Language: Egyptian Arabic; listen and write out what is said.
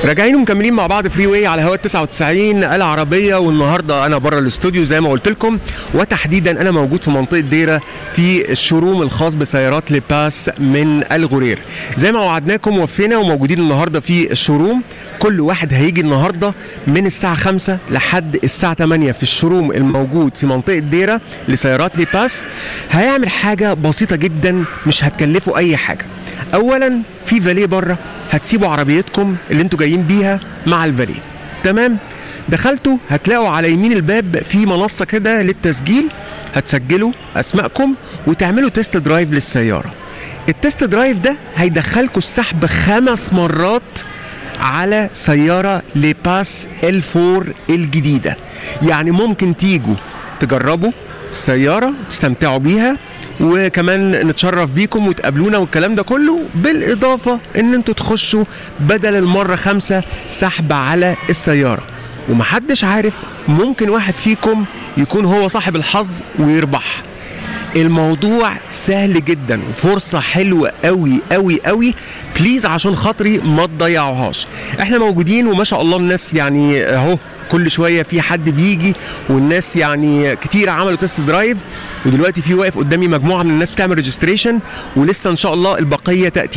راجعين ومكملين مع بعض فري واي على هواء 99 العربيه والنهارده انا بره الاستوديو زي ما قلت لكم وتحديدا انا موجود في منطقه ديره في الشوروم الخاص بسيارات لباس من الغرير زي ما وعدناكم وفينا وموجودين النهارده في الشوروم كل واحد هيجي النهارده من الساعه 5 لحد الساعه 8 في الشوروم الموجود في منطقه ديره لسيارات لباس هيعمل حاجه بسيطه جدا مش هتكلفه اي حاجه اولا في فاليه بره هتسيبوا عربيتكم اللي انتوا جايين بيها مع الفاليه تمام دخلتوا هتلاقوا على يمين الباب في منصه كده للتسجيل هتسجلوا اسمائكم وتعملوا تيست درايف للسياره التيست درايف ده هيدخلكوا السحب خمس مرات على سيارة لباس ال4 الجديدة يعني ممكن تيجوا تجربوا السيارة تستمتعوا بيها وكمان نتشرف بيكم وتقابلونا والكلام ده كله بالإضافة إن انتوا تخشوا بدل المرة خمسة سحب على السيارة ومحدش عارف ممكن واحد فيكم يكون هو صاحب الحظ ويربح الموضوع سهل جدا وفرصة حلوة قوي قوي قوي بليز عشان خاطري ما تضيعوهاش احنا موجودين وما شاء الله الناس يعني اهو كل شويه في حد بيجي والناس يعني كتير عملوا تيست درايف ودلوقتي في واقف قدامي مجموعه من الناس بتعمل ريجستريشن ولسه ان شاء الله البقيه تاتي